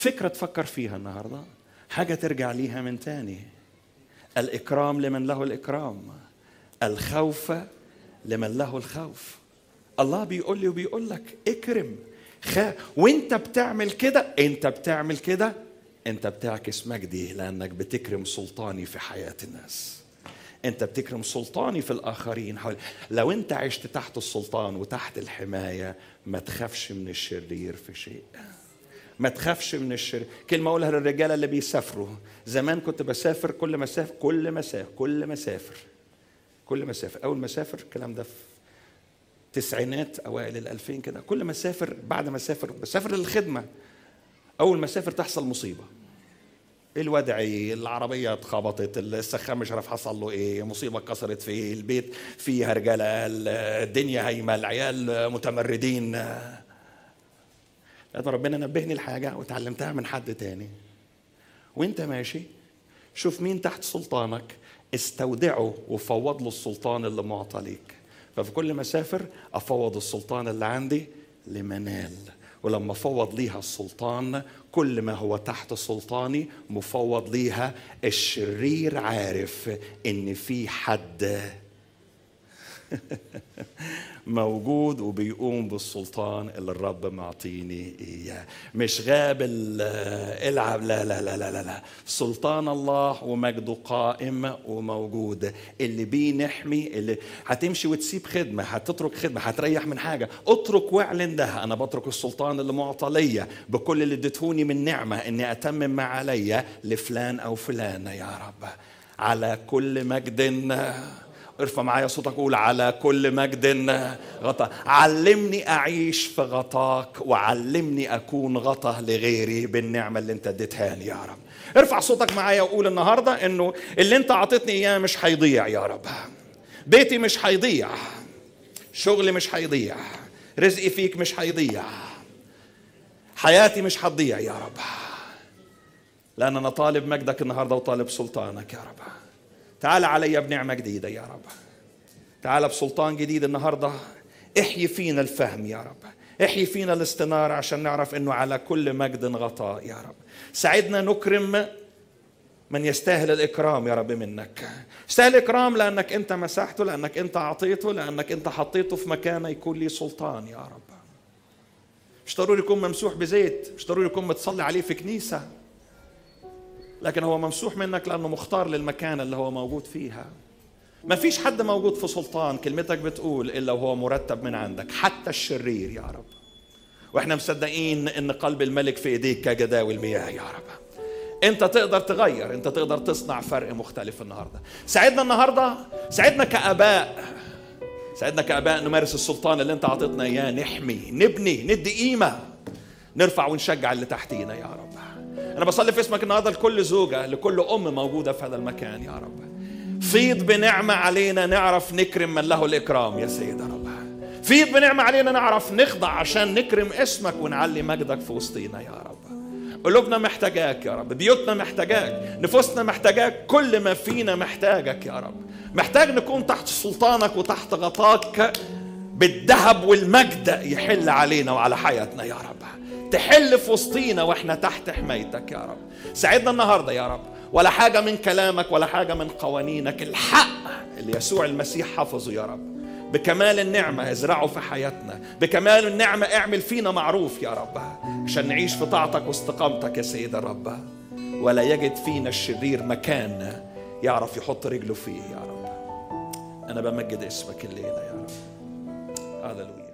فكرة تفكر فيها النهاردة حاجة ترجع ليها من تاني الإكرام لمن له الإكرام الخوف لمن له الخوف الله بيقول لي وبيقول لك اكرم خ... وانت بتعمل كده انت بتعمل كده انت بتعكس مجدي لانك بتكرم سلطاني في حياه الناس انت بتكرم سلطاني في الاخرين حول لو انت عشت تحت السلطان وتحت الحمايه ما تخافش من الشرير في شيء ما تخافش من الشر كلمة أقولها للرجالة اللي بيسافروا زمان كنت بسافر كل ما أسافر كل ما أسافر كل ما أسافر كل ما أسافر أول ما أسافر الكلام ده في تسعينات أوائل الألفين كده كل ما أسافر بعد ما أسافر بسافر للخدمة أول ما أسافر تحصل مصيبة الودعي العربية اتخبطت السخان مش عارف حصل له ايه مصيبة اتكسرت فيه البيت فيه هرجلة الدنيا هايمة العيال متمردين لأن ربنا نبهني لحاجة وتعلمتها من حد تاني وانت ماشي شوف مين تحت سلطانك استودعه وفوض له السلطان اللي معطى ليك ففي كل ما اسافر افوض السلطان اللي عندي لمنال ولما فوض ليها السلطان كل ما هو تحت سلطاني مفوض ليها الشرير عارف ان في حد موجود وبيقوم بالسلطان اللي الرب معطيني اياه مش غاب العب لا لا لا لا لا لا سلطان الله ومجده قائم وموجود اللي بيه نحمي اللي هتمشي وتسيب خدمه هتترك خدمه هتريح من حاجه اترك واعلن ده انا بترك السلطان اللي معطى ليا بكل اللي اديتهوني من نعمه اني اتمم ما عليا لفلان او فلانه يا رب على كل مجد ارفع معايا صوتك قول على كل مجد غطاء علمني اعيش في غطاك وعلمني اكون غطا لغيري بالنعمه اللي انت اديتها لي يا رب ارفع صوتك معايا وقول النهارده انه اللي انت عطيتني اياه مش هيضيع يا رب بيتي مش هيضيع شغلي مش هيضيع رزقي فيك مش هيضيع حياتي مش هتضيع يا رب لان انا طالب مجدك النهارده وطالب سلطانك يا رب تعال علي بنعمة جديدة يا رب تعال بسلطان جديد النهاردة احيي فينا الفهم يا رب احيي فينا الاستنارة عشان نعرف انه على كل مجد غطاء يا رب ساعدنا نكرم من يستاهل الإكرام يا رب منك يستاهل الإكرام لأنك أنت مسحته لأنك أنت أعطيته لأنك أنت حطيته في مكانه يكون لي سلطان يا رب مش ضروري يكون ممسوح بزيت مش ضروري يكون متصلي عليه في كنيسة لكن هو ممسوح منك لأنه مختار للمكان اللي هو موجود فيها ما فيش حد موجود في سلطان كلمتك بتقول إلا وهو مرتب من عندك حتى الشرير يا رب واحنا مصدقين ان قلب الملك في ايديك كجداول المياه يا رب انت تقدر تغير انت تقدر تصنع فرق مختلف النهارده ساعدنا النهارده ساعدنا كاباء ساعدنا كاباء نمارس السلطان اللي انت عطيتنا اياه نحمي نبني ندي قيمه نرفع ونشجع اللي تحتينا يا رب انا بصلي في اسمك النهارده لكل زوجه لكل ام موجوده في هذا المكان يا رب فيض بنعمه علينا نعرف نكرم من له الاكرام يا سيد يا رب فيض بنعمه علينا نعرف نخضع عشان نكرم اسمك ونعلي مجدك في وسطينا يا رب قلوبنا محتاجاك يا رب بيوتنا محتاجاك نفوسنا محتاجاك كل ما فينا محتاجك يا رب محتاج نكون تحت سلطانك وتحت غطاك بالذهب والمجد يحل علينا وعلى حياتنا يا رب تحل في وسطينا واحنا تحت حمايتك يا رب ساعدنا النهارده يا رب ولا حاجه من كلامك ولا حاجه من قوانينك الحق اللي يسوع المسيح حفظه يا رب بكمال النعمة ازرعه في حياتنا بكمال النعمة اعمل فينا معروف يا رب عشان نعيش في طاعتك واستقامتك يا سيد الرب ولا يجد فينا الشرير مكان يعرف يحط رجله فيه يا رب أنا بمجد اسمك الليلة يا رب هللويا